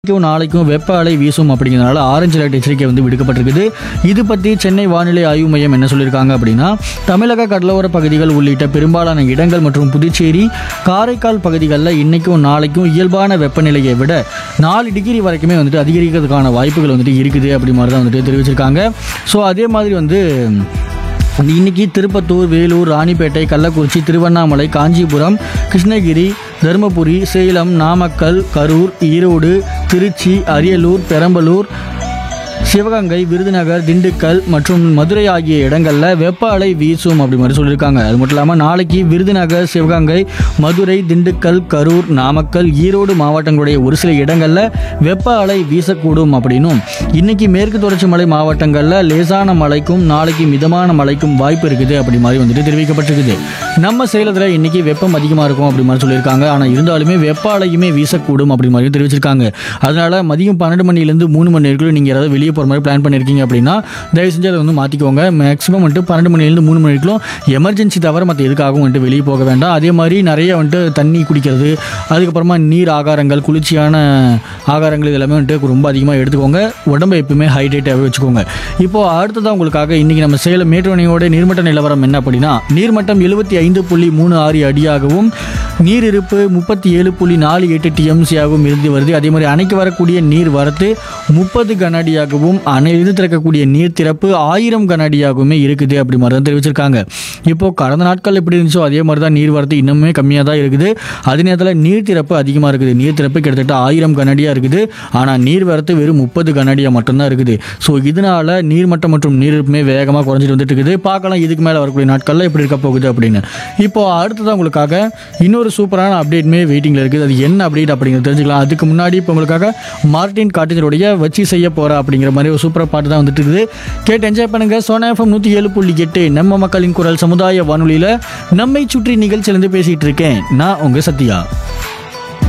இன்னைக்கும் நாளைக்கும் வெப்ப அலை வீசும் அப்படிங்கிறதுனால ஆரஞ்சு லைட் எச்சரிக்கை வந்து விடுக்கப்பட்டிருக்குது இது பற்றி சென்னை வானிலை ஆய்வு மையம் என்ன சொல்லியிருக்காங்க அப்படின்னா தமிழக கடலோர பகுதிகள் உள்ளிட்ட பெரும்பாலான இடங்கள் மற்றும் புதுச்சேரி காரைக்கால் பகுதிகளில் இன்னைக்கும் நாளைக்கும் இயல்பான வெப்பநிலையை விட நாலு டிகிரி வரைக்குமே வந்துட்டு அதிகரிக்கிறதுக்கான வாய்ப்புகள் வந்துட்டு இருக்குது அப்படி மாதிரி தான் வந்துட்டு தெரிவிச்சிருக்காங்க ஸோ அதே மாதிரி வந்து இன்னைக்கு திருப்பத்தூர் வேலூர் ராணிப்பேட்டை கள்ளக்குறிச்சி திருவண்ணாமலை காஞ்சிபுரம் கிருஷ்ணகிரி தருமபுரி சேலம் நாமக்கல் கரூர் ஈரோடு திருச்சி அரியலூர் பெரம்பலூர் சிவகங்கை விருதுநகர் திண்டுக்கல் மற்றும் மதுரை ஆகிய இடங்களில் வெப்ப அலை வீசும் அப்படி மாதிரி சொல்லியிருக்காங்க அது மட்டும் இல்லாமல் நாளைக்கு விருதுநகர் சிவகங்கை மதுரை திண்டுக்கல் கரூர் நாமக்கல் ஈரோடு மாவட்டங்களுடைய ஒரு சில இடங்களில் வெப்ப அலை வீசக்கூடும் அப்படின்னும் இன்னைக்கு மேற்கு தொடர்ச்சி மலை மாவட்டங்களில் லேசான மழைக்கும் நாளைக்கு மிதமான மழைக்கும் வாய்ப்பு இருக்குது அப்படி மாதிரி வந்துட்டு தெரிவிக்கப்பட்டிருக்குது நம்ம சேலத்தில் இன்னைக்கு வெப்பம் அதிகமாக இருக்கும் அப்படி மாதிரி சொல்லியிருக்காங்க ஆனால் இருந்தாலுமே வெப்ப அலையுமே வீசக்கூடும் அப்படி மாதிரி தெரிவிச்சிருக்காங்க அதனால மதியம் பன்னெண்டு மணிலேருந்து மூணு மணி நேரத்தில் நீங்கள் யாராவது வெளியே போகிற மாதிரி பிளான் பண்ணியிருக்கீங்க அப்படின்னா தயவு செஞ்சு அதை வந்து மாற்றிக்கோங்க மேக்ஸிமம் வந்துட்டு பன்னெண்டு மணிலேருந்து மூணு மணிக்குள்ள எமர்ஜென்சி தவிர மற்ற எதுக்காகவும் வந்துட்டு வெளியே போக வேண்டாம் அதே மாதிரி நிறைய வந்துட்டு தண்ணி குடிக்கிறது அதுக்கப்புறமா நீர் ஆகாரங்கள் குளிர்ச்சியான ஆகாரங்கள் இது எல்லாமே வந்துட்டு ரொம்ப அதிகமாக எடுத்துக்கோங்க உடம்பை எப்பவுமே ஹைட்ரேட்டாகவே வச்சுக்கோங்க இப்போ அடுத்ததான் உங்களுக்காக இன்னைக்கு நம்ம சேலம் மேட்டுவணையோட நீர்மட்ட நிலவரம் என்ன அப்படின்னா நீர்மட்டம் எழுபத்தி ஐந்து புள்ளி மூணு ஆறு அடியாகவும் நீர் இருப்பு முப்பத்தி ஏழு புள்ளி நாலு எட்டு டிஎம்சியாகவும் இருந்து வருது அதே மாதிரி அணைக்கு வரக்கூடிய நீர் வரத்து முப்பது கனஅடியாகவும் அணை இருந்து திறக்கக்கூடிய நீர் திறப்பு ஆயிரம் கனஅடியாகவுமே இருக்குது அப்படி மாதிரி தான் தெரிவிச்சிருக்காங்க இப்போ கடந்த நாட்கள் எப்படி இருந்துச்சோ அதே மாதிரி தான் நீர் வரத்து இன்னுமே கம்மியாக தான் இருக்குது அதே நேரத்தில் நீர் திறப்பு அதிகமாக இருக்குது நீர் திறப்பு கிட்டத்தட்ட ஆயிரம் கனஅடியாக இருக்குது ஆனால் நீர் வரத்து வெறும் முப்பது கனஅடியாக மட்டும்தான் இருக்குது ஸோ இதனால நீர்மட்டம் மற்றும் நீர் இருப்புமே வேகமாக குறைஞ்சிட்டு வந்துட்டு இருக்குது பார்க்கலாம் இதுக்கு மேலே வரக்கூடிய நாட்களில் எப்படி இருக்க போகுது அப்படின்னு இப்போ அடுத்ததான் உங்களுக்காக இன்னொரு சூப்பரான அப்டேட்மே வெயிட்டிங்கில் இருக்குது அது என்ன அப்டேட் அப்படிங்கிறது தெரிஞ்சுக்கலாம் அதுக்கு முன்னாடி இப்போ உங்களுக்காக மார்டின் காட்டேஜருடைய வச்சு செய்ய போகிற அப்படிங்கிற மாதிரி ஒரு சூப்பராக பாட்டு தான் வந்துட்டு இருக்குது கேட்டு என்ஜாய் பண்ணுங்க சோனா எஃப்எம் நூற்றி ஏழு புள்ளி எட்டு நம்ம மக்களின் குரல் சமுதாய வானொலியில் நம்மை சுற்றி நிகழ்ச்சியிலேருந்து பேசிகிட்டு இருக்கேன் நான் உங்கள் சத்யா